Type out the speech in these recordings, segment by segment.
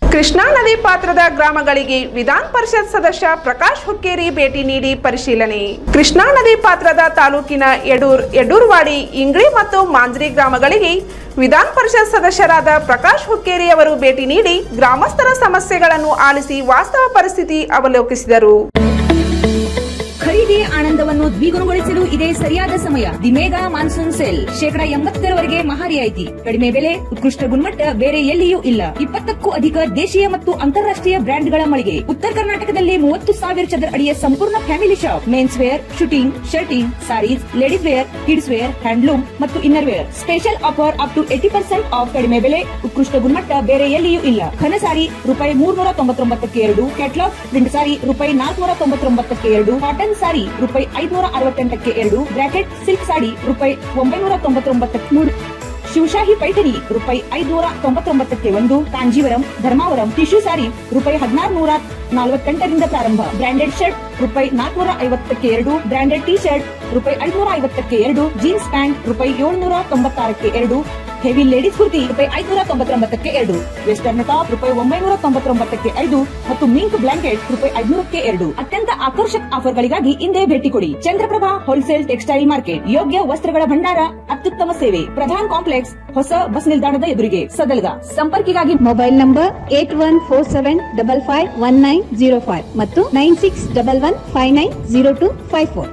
ಕೃಷ್ಣಾ ನದಿ ಪಾತ್ರದ ಗ್ರಾಮಗಳಿಗೆ ವಿಧಾನ ಪರಿಷತ್ ಸದಸ್ಯ ಪ್ರಕಾಶ್ ಹುಕ್ಕೇರಿ ಭೇಟಿ ನೀಡಿ ಪರಿಶೀಲನೆ ಕೃಷ್ಣಾ ನದಿ ಪಾತ್ರದ ತಾಲೂಕಿನ ಯಡೂರ್ ಯಡೂರ್ವಾಡಿ ಇಂಗ್ಳಿ ಮತ್ತು ಮಾಂಜ್ರಿ ಗ್ರಾಮಗಳಿಗೆ ವಿಧಾನ ಪರಿಷತ್ ಸದಸ್ಯರಾದ ಪ್ರಕಾಶ್ ಹುಕ್ಕೇರಿ ಅವರು ಭೇಟಿ ನೀಡಿ ಗ್ರಾಮಸ್ಥರ ಸಮಸ್ಯೆಗಳನ್ನು ಆಲಿಸಿ ವಾಸ್ತವ ಪರಿಸ್ಥಿತಿ ಅವಲೋಕಿಸಿದರು ಖರೀದಿ ಆನಂದವನ್ನು ದ್ವಿಗುಣಗೊಳಿಸಲು ಇದೇ ಸರಿಯಾದ ಸಮಯ ದಿ ಮೇಗಾ ಮಾನ್ಸೂನ್ ಸೇಲ್ ಶೇಕಡ ಎಂಬತ್ತರವರೆಗೆ ಮಹಾ ರಿಯಾಯಿತಿ ಕಡಿಮೆ ಬೆಲೆ ಉತ್ಕೃಷ್ಟ ಗುಣಮಟ್ಟ ಬೇರೆ ಎಲ್ಲಿಯೂ ಇಲ್ಲ ಇಪ್ಪತ್ತಕ್ಕೂ ಅಧಿಕ ದೇಶೀಯ ಮತ್ತು ಅಂತಾರಾಷ್ಟ್ರೀಯ ಬ್ರ್ಯಾಂಡ್ಗಳ ಮಳಿಗೆ ಉತ್ತರ ಕರ್ನಾಟಕದಲ್ಲಿ ಮೂವತ್ತು ಸಾವಿರ ಚದರ ಅಡಿಯ ಸಂಪೂರ್ಣ family shop men's wear shooting shirting sarees ladies wear kids wear handloom ಮತ್ತು inner wear special offer up to eighty percent off ಕಡಿಮೆ ಬೆಲೆ ಉತ್ಕೃಷ್ಟ ಗುಣಮಟ್ಟ ಬೇರೆ ಎಲ್ಲಿಯೂ ಇಲ್ಲ ಘನ ಸಾರಿ ರೂಪಾಯಿ ಮೂರ್ನೂರ ತೊಂಬತ್ತೊಂಬತ್ತಕ್ಕೆ ಎರಡು ಕ್ಯಾಟ್ಲಾಗ್ ಪ್ರಿಂಟ್ ಸಾರಿ ರೂಪಾಯಿ ನಾಲ್ಕುನೂರ ತೊಂಬತ್ತೊಂಬತ್ತಕ್ಕೆ ಎರಡು ಕಾಟನ್ ಸಾರಿ ರೂಪಾಯಿ ಐದುನೂರ ಅರವತ್ತೆಂಟಕ್ಕೆ ಎರಡು ಬ್ರಾಕೆಟ್ ಸಿಲ್ಕ್ ಸಾಡಿ ರೂಪಾಯಿ ಒಂಬೈನೂರ ತೊಂಬತ್ತೊಂಬತ್ತಕ್ಕೆ ಮೂರು ಶಿವಶಾಹಿ ಪೈಠಣಿ ರೂಪಾಯಿ ಐದುನೂರ ತೊಂಬತ್ತೊಂಬತ್ತಕ್ಕೆ ಒಂದು ಕಾಂಜೀವರಂ ಧರ್ಮಾವರಂ ಟಿಶ್ಯೂ ಸಾರಿ ರೂಪಾಯಿ ಹದಿನಾರು ನೂರ ನಲವತ್ತೆಂಟರಿಂದ ಪ್ರಾರಂಭ ಬ್ರಾಂಡೆಡ್ ಶರ್ಟ್ ರೂಪಾಯಿ ನಾಲ್ಕುನೂರ ಐವತ್ತಕ್ಕೆ ಎರಡು ಬ್ರಾಂಡೆಡ್ ಟಿ ಶರ್ಟ್ ರೂಪಾಯಿ ಐದುನೂರ ಐವತ್ತಕ್ಕೆ ಎರಡು ಜೀನ್ಸ್ ಪ್ಯಾಂಟ್ ರೂಪಾಯಿ ಏಳ್ನೂರ ತೊಂಬತ್ತಾರಕ್ಕೆ ಎರಡು ಹೆವಿ ಲೇಡೀಸ್ ಕುರ್ತಿ ರೂಪಾಯಿ ಐದುನೂರ ತೊಂಬತ್ತೊಂಬತ್ತಕ್ಕೆ ಎರಡು ವೆಸ್ಟರ್ನ್ ಟಾಪ್ ರೂಪಾಯಿ ಒಂಬೈನೂರ ತೊಂಬತ್ತೊಂಬತ್ತಕ್ಕೆ ಐದು ಮತ್ತು ಮಿಂಕ್ ಬ್ಲಾಂಕೆಟ್ ರೂಪಾಯಿ ಐದುನೂರಕ್ಕೆ ಎರಡು ಅತ್ಯಂತ ಆಕರ್ಷಕ ಆಫರ್ಗಳಿಗಾಗಿ ಇಂದೇ ಭೇಟಿ ಕೊಡಿ ಚಂದ್ರಪ್ರಭಾ ಹೋಲ್ಸೇಲ್ ಟೆಕ್ಸ್ಟೈಲ್ ಮಾರ್ಕೆಟ್ ಯೋಗ್ಯ ವಸ್ತ್ರಗಳ ಭಂಡಾರ ಅತ್ಯುತ್ತಮ ಸೇವೆ ಪ್ರಧಾನ್ ಕಾಂಪ್ಲೆಕ್ಸ್ ಹೊಸ ಬಸ್ ನಿಲ್ದಾಣದ ಎದುರಿಗೆ ಸದಲ್ಗ ಸಂಪರ್ಕಿಗಾಗಿ mobile number eight one four seven double five one nine zero five ಮತ್ತು nine six double one five nine zero two five four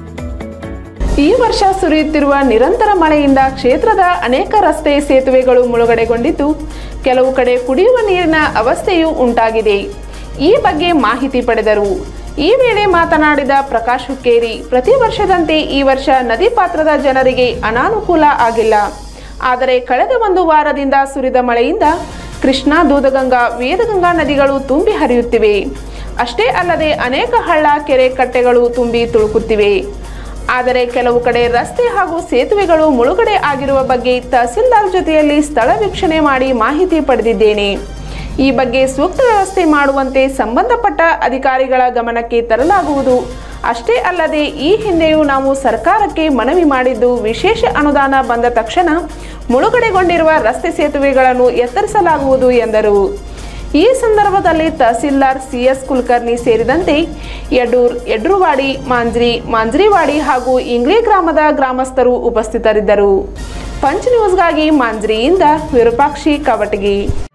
ಈ ವರ್ಷ ಸುರಿಯುತ್ತಿರುವ ನಿರಂತರ ಮಳೆಯಿಂದ ಕ್ಷೇತ್ರದ ಅನೇಕ ರಸ್ತೆ ಸೇತುವೆಗಳು ಮುಳುಗಡೆಗೊಂಡಿದ್ದು ಕೆಲವು ಕಡೆ ಕುಡಿಯುವ ನೀರಿನ ಅವಸ್ಥೆಯೂ ಉಂಟಾಗಿದೆ ಈ ಬಗ್ಗೆ ಮಾಹಿತಿ ಪಡೆದರು ಈ ವೇಳೆ ಮಾತನಾಡಿದ ಪ್ರಕಾಶ್ ಹುಕ್ಕೇರಿ ಪ್ರತಿ ವರ್ಷದಂತೆ ಈ ವರ್ಷ ನದಿ ಪಾತ್ರದ ಜನರಿಗೆ ಅನಾನುಕೂಲ ಆಗಿಲ್ಲ ಆದರೆ ಕಳೆದ ಒಂದು ವಾರದಿಂದ ಸುರಿದ ಮಳೆಯಿಂದ ಕೃಷ್ಣಾ ದೂದಗಂಗಾ ವೇದಗಂಗಾ ನದಿಗಳು ತುಂಬಿ ಹರಿಯುತ್ತಿವೆ ಅಷ್ಟೇ ಅಲ್ಲದೆ ಅನೇಕ ಹಳ್ಳ ಕೆರೆ ಕಟ್ಟೆಗಳು ತುಂಬಿ ತುಳುಕುತ್ತಿವೆ ಆದರೆ ಕೆಲವು ಕಡೆ ರಸ್ತೆ ಹಾಗೂ ಸೇತುವೆಗಳು ಮುಳುಗಡೆ ಆಗಿರುವ ಬಗ್ಗೆ ತಹಸೀಲ್ದಾರ್ ಜೊತೆಯಲ್ಲಿ ಸ್ಥಳ ವೀಕ್ಷಣೆ ಮಾಡಿ ಮಾಹಿತಿ ಪಡೆದಿದ್ದೇನೆ ಈ ಬಗ್ಗೆ ಸೂಕ್ತ ವ್ಯವಸ್ಥೆ ಮಾಡುವಂತೆ ಸಂಬಂಧಪಟ್ಟ ಅಧಿಕಾರಿಗಳ ಗಮನಕ್ಕೆ ತರಲಾಗುವುದು ಅಷ್ಟೇ ಅಲ್ಲದೆ ಈ ಹಿಂದೆಯೂ ನಾವು ಸರ್ಕಾರಕ್ಕೆ ಮನವಿ ಮಾಡಿದ್ದು ವಿಶೇಷ ಅನುದಾನ ಬಂದ ತಕ್ಷಣ ಮುಳುಗಡೆಗೊಂಡಿರುವ ರಸ್ತೆ ಸೇತುವೆಗಳನ್ನು ಎತ್ತರಿಸಲಾಗುವುದು ಎಂದರು ಈ ಸಂದರ್ಭದಲ್ಲಿ ತಹಸೀಲ್ದಾರ್ ಸಿಎಸ್ ಕುಲಕರ್ಣಿ ಸೇರಿದಂತೆ ಯಡೂರ್ ಯಡ್ರುವಾಡಿ ಮಾಂಜ್ರಿ ಮಾಂಜ್ರಿವಾಡಿ ಹಾಗೂ ಇಂಗ್ಲಿ ಗ್ರಾಮದ ಗ್ರಾಮಸ್ಥರು ಉಪಸ್ಥಿತರಿದ್ದರು ಪಂಚ್ ನ್ಯೂಸ್ಗಾಗಿ ಮಾಂಜ್ರಿಯಿಂದ ವಿರೂಪಾಕ್ಷಿ ಕವಟಗಿ